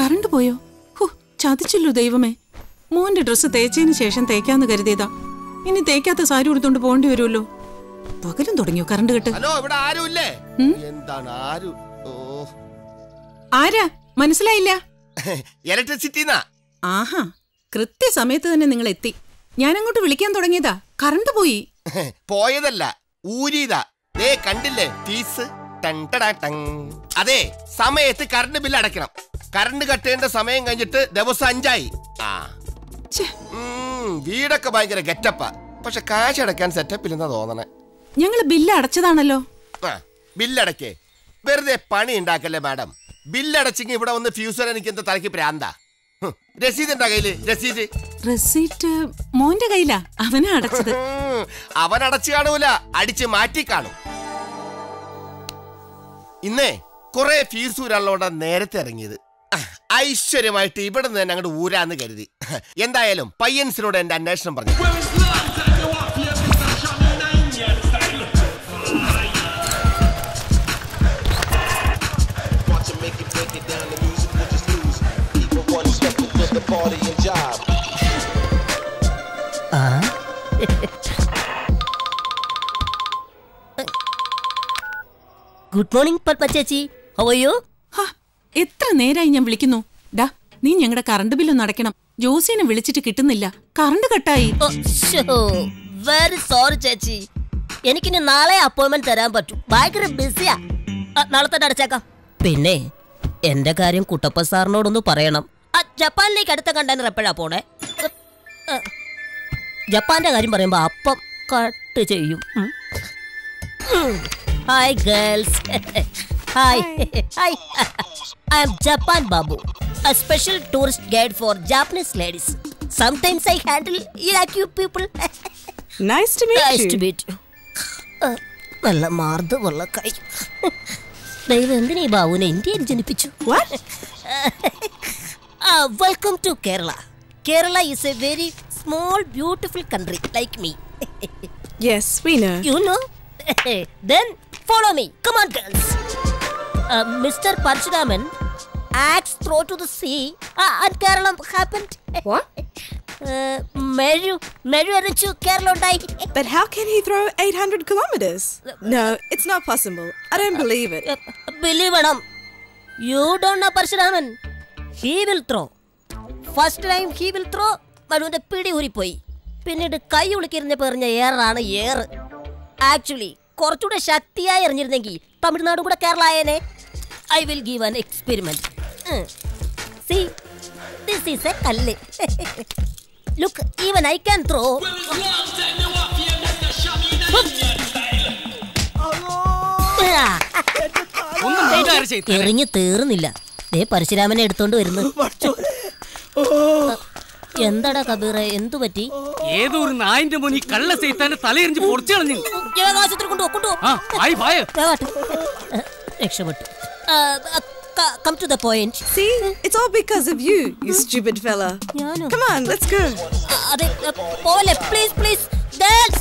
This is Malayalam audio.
കറണ്ട് പോയോ ഹോ ചതിച്ചല്ലോ ദൈവമേ മോന്റെ ഡ്രസ്സ് തേച്ചതിന് ശേഷം തേക്കാന്ന് കരുതിയതാ ഇനി തേക്കാത്ത സാരി ഉടുത്തോണ്ട് പോകേണ്ടി വരുമല്ലോ പകലും തുടങ്ങിയോ കറണ്ട് കെട്ട് ഹലോ ഇവിടെ ആരും ഇല്ലേ എന്താണ് ആരും ഓ ആരാ മനസ്സിലായില്ല ഇലക്ട്രിസിറ്റിന്നാ ആഹാ കൃത്യസമയത്ത് തന്നെ നിങ്ങൾ എത്തി ഞാൻ അങ്ങോട്ട് വിളിക്കാൻ തുടങ്ങിയതാ കറണ്ട് പോയി പോയതല്ല ഊരിയതാ ദേ കണ്ടില്ലേ ഫീസ് ടൺ ടടാ ടങ്. അതെ സമയത്ത് കറണ്ട് ബില്ല് അടയ്ക്കണം കറണ്ട് കട്ടേണ്ട സമയം കഴിഞ്ഞിട്ട് ദിവസം അഞ്ചായി ആ ഛെ, ഉം, വീടൊക്കെ ഭയങ്കര ഗെറ്റപ്പാ പക്ഷെ കാശ് അടയ്ക്കാൻ സെറ്റപ്പ് ഇല്ലെന്നാ തോന്നണേ ഞങ്ങള് ബില്ല് അടച്ചതാണല്ലോ ആ ബില്ലടക്കേ വെറുതെ പണി ഉണ്ടാക്കല്ലേ മാഡം ബില്ലടച്ചെങ്കിൽ ഇവിടെ വന്ന് ഫ്യൂസർ എനിക്ക് എന്താ തലയ്ക്ക് പ്രാന്താ ഹും, രസീത് ഉണ്ടാ കയ്യില് രസീത് റെസീറ്റ് മോന്റെ കയ്യിലാ അവനാ അടച്ചത് ഉം, അവൻ അടച്ചു കാണൂല അടിച്ച് മാറ്റി കാണും ഇന്നേ കുറെ ഫീസ് ഊരാളോടെ നേരത്തെ ഇറങ്ങിയത് ആ, ഐശ്വര്യമായിട്ട് ഇവിടെ നിന്ന് തന്നെ അങ്ങോട്ട് ഊരാന്ന് കരുതി എന്തായാലും പയ്യൻസിനോട് എന്റെ അന്വേഷണം പറഞ്ഞു Watch 'em make it, break it down. The music will just lose. People one step into the party and job. Good morning Padma ചേച്ചി ഹവയോ ഹാ, എത്ര നേരായി ഞാൻ വിളിക്കുന്നു ഡാ നീ ഞങ്ങളുടെ കറണ്ട് ബില്ലൊന്ന് അടയ്ക്കണം ജോസിനെ വിളിച്ചിട്ട് കിട്ടുന്നില്ല കറണ്ട് കട്ടായി വെരി സോറി ചേച്ചി എനിക്കിനി നാളെ അപ്പോയിന്റ്മെന്റ് തരാൻ പറ്റും ഭയങ്കര ബിസിയാ ആ, നാളെ തന്നെ അടച്ചേക്കാം പിന്നെ എന്റെ കാര്യം കുട്ടപ്പ സാറിനോടൊന്ന് പറയണം ആ, ജപ്പാനിലേക്ക് അടുത്ത കണ്ടെയ്നർ എപ്പോഴാ പോണേ ഉം, ഉം. ജപ്പാന്റെ കാര്യം പറയുമ്പോ അപ്പം കട്ട് ചെയ്യും hi girls hi hi I am Japan Babu a special tourist guide for Japanese ladies. Sometimes I handle Iraqi people. Nice to meet nice you. to meet you. Uh, നല്ല മാർദ്ദമുള്ള കൈ ദൈവം എന്തിനാ ഈ ബാബുവിനെ ഇന്ത്യയിൽ ജനിപ്പിച്ചു What? Welcome to Kerala Kerala is a very small beautiful country like me Yes, we know. You know? then follow me. Come on, girls. Uh, Mr. Parshuraman, axe throw to the sea, uh, and Kerala happened. What? Uh, Meru, Meru Arichu, Kerala died. But how can he throw 800 kilometers? No, it's not possible. I don't believe it. Believe it, you don't know Parshuraman. He will throw. First time he will throw മനുവിന്റെ പിടി ഊരിപ്പോയി പിന്നീട് കൈ ഉളുക്കിരുന്നപ്പോ എറിഞ്ഞ ഏറാണ് ഏറ് ആക്ച്വലി കുറച്ചുകൂടെ ശക്തിയായി എറിഞ്ഞിരുന്നെങ്കിൽ തമിഴ്നാടും കൂടെ കേരള ആയേനെ I will give an experiment see this is a കല്ല് look even I can throw എറിഞ്ഞ് തീർന്നില്ല ദേ പരശുരാമനെ എടുത്തോണ്ട് വരുന്നു എന്താടാ കബീറെ എന്തു പറ്റി ഏതോ ഒരു നായിന്റെ മുന്നിൽ കള്ള സൈത്താന്റെ തലയെറിഞ്ഞ് പൊടിച്ചു കളഞ്ഞു ആശുപത്രി കൊണ്ടുപോ കൊണ്ടുപോ ആ ആയി പായ വേഗാട്ട്. രക്ഷപ്പെട്ടു come to the point See? It's all because of you, you stupid fella. ഞാനോ Come on, let's go. അതെ പോലെ പ്ലീസ് പ്ലീസ് ഗേൾസ്